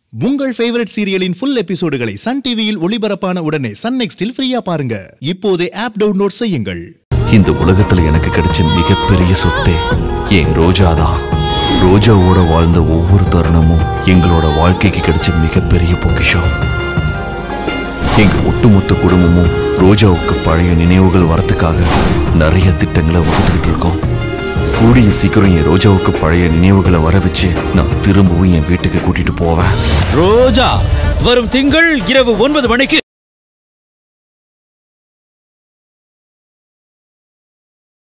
உங்கள் ஃபேவரட் சீரியலின் ஃபுல் எபிசோடுகளை சன் டிவியில் ஒளிபரப்பான உடனே சன் நெக்ஸ்டில் ஃப்ரீயா பாருங்க இப்போதே ஆப் டவுன்லோட் செய்யுங்கள் இந்த உலகத்துல எனக்கு கிடைச்ச மிகப்பெரிய சொத்தே என் ரோஜா தான் ரோஜாவோட வாழ்ந்த ஒவ்வொரு தருணமும் எங்களோட வாழ்க்கைக்கு கிடைச்ச மிகப்பெரிய பொக்கிஷம் எங்க ஒட்டுமொத்த குடும்பமும் ரோஜாவுக்கு பழைய நினைவுகள் வரத்துக்காக நிறைய திட்டங்களை வகுத்துக்கிட்டு இருக்கோம் கூடிய சீக்கிரம் என் ரோஜாவுக்கு பழைய நினைவுகளை வர வச்சு நான் திரும்பவும் என் வீட்டுக்கு கூட்டிட்டு போவேன் ரோஜா வரும் திங்கள் இரவு ஒன்பது மணிக்கு